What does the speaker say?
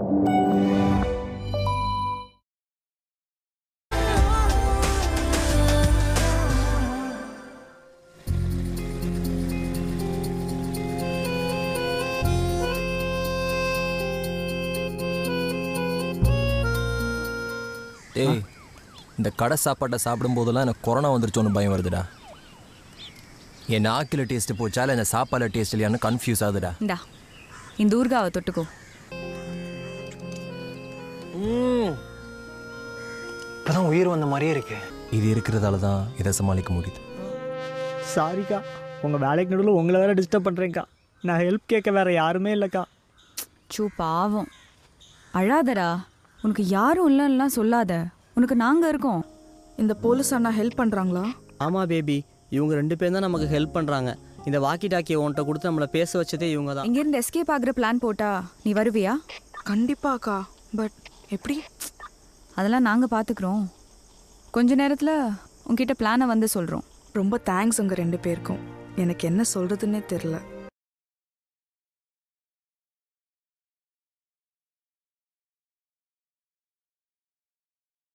டேய் இந்த கடை சாப்பாட்டை சாப்பிடும் போதெல்லாம் எனக்கு கொரோனா வந்துருச்சோன்னு பயம் வருதுடா என் நாக்கில் டேஸ்ட் போச்சா இல்லை இந்த சாப்பாடில் டேஸ்ட் இல்லையான்னு கன்ஃபியூஸ் ஆகுதுடா இந்தா இந்த ஊர்காவை தொட்டுக்கோ இப்பதான் உயிர் வந்த மாதிரியே இருக்கு இது இருக்கிறதால தான் இதை சமாளிக்க முடியுது சாரிக்கா உங்கள் வேலைக்கு நடுவில் உங்களை வேற டிஸ்டர்ப் பண்ணுறேங்க்கா நான் ஹெல்ப் கேட்க வேற யாருமே இல்லைக்கா சூ பாவம் அழாதடா உனக்கு யாரும் இல்லைன்னா சொல்லாத உனக்கு நாங்கள் இருக்கோம் இந்த போலீஸ் அண்ணா ஹெல்ப் பண்ணுறாங்களா ஆமாம் பேபி இவங்க ரெண்டு பேரும் தான் நமக்கு ஹெல்ப் பண்ணுறாங்க இந்த வாக்கி டாக்கியை உன்கிட்ட கொடுத்து நம்மளை பேச வச்சதே இவங்க தான் இங்கேருந்து எஸ்கேப் ஆகுற பிளான் போட்டா நீ வருவியா கண்டிப்பாக்கா பட் எப்படி அதெல்லாம் நாங்கள் பார்த்துக்குறோம் கொஞ்ச நேரத்தில் உங்ககிட்ட பிளானை வந்து சொல்கிறோம் ரொம்ப தேங்க்ஸ் உங்கள் ரெண்டு பேருக்கும் எனக்கு என்ன சொல்கிறதுன்னே தெரில